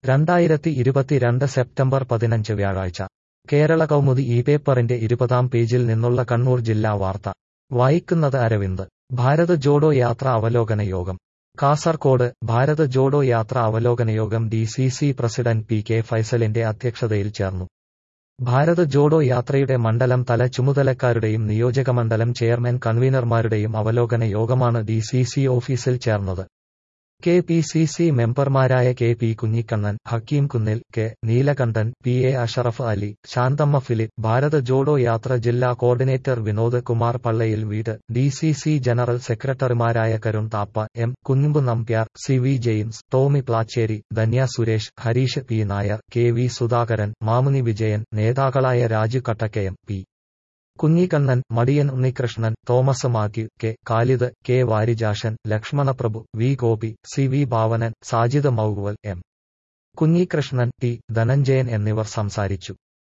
രണ്ടായിരത്തി ഇരുപത്തിരണ്ട് സെപ്റ്റംബർ പതിനഞ്ച് വ്യാഴാഴ്ച കേരള കൗമുദി ഈ പേപ്പറിന്റെ ഇരുപതാം പേജിൽ നിന്നുള്ള കണ്ണൂർ ജില്ലാ വാർത്ത വായിക്കുന്നത് അരവിന്ദ് ഭാരത് ജോഡോ യാത്ര അവലോകന യോഗം കാസർകോട് ഭാരത് ജോഡോ യാത്ര അവലോകന യോഗം D C C president P K ഫൈസലിന്റെ അധ്യക്ഷതയിൽ ചേർന്നു ഭാരത് ജോഡോ യാത്രയുടെ മണ്ഡലം തല ചുമതലക്കാരുടെയും നിയോജകമണ്ഡലം ചെയർമാൻ കൺവീനർമാരുടെയും അവലോകന യോഗമാണ് ഡി സി സി ഓഫീസിൽ ചേർന്നത് കെ പി സി സി മെമ്പർമാരായ K P Kunhikannan Hakeem Kunnil K Neelakantan P A Ashraf Ali Shanthamma Philip Bharat Jodo Yatra ജില്ലാ കോർഡിനേറ്റർ വിനോദ് കുമാർ പള്ളയിൽ വീട് ഡി സി സി ജനറൽ സെക്രട്ടറിമാരായ Karun Thappa M Kunhambu Nambiar C V James Tommy Placheri Dhanya Suresh Harish P Nair K V Sudhakaran Mamuni Vijayan നേതാക്കളായ Raju Kattakkayam P Kunhikannan Madiyan Unnikrishnan Thomas Matthew K Khalid K Varijakshan Lakshmanaprabhu V Gopi C V Bhavanan Sajid Mauval M Kunhikrishnan T Dhananjayan എന്നിവർ സംസാരിച്ചു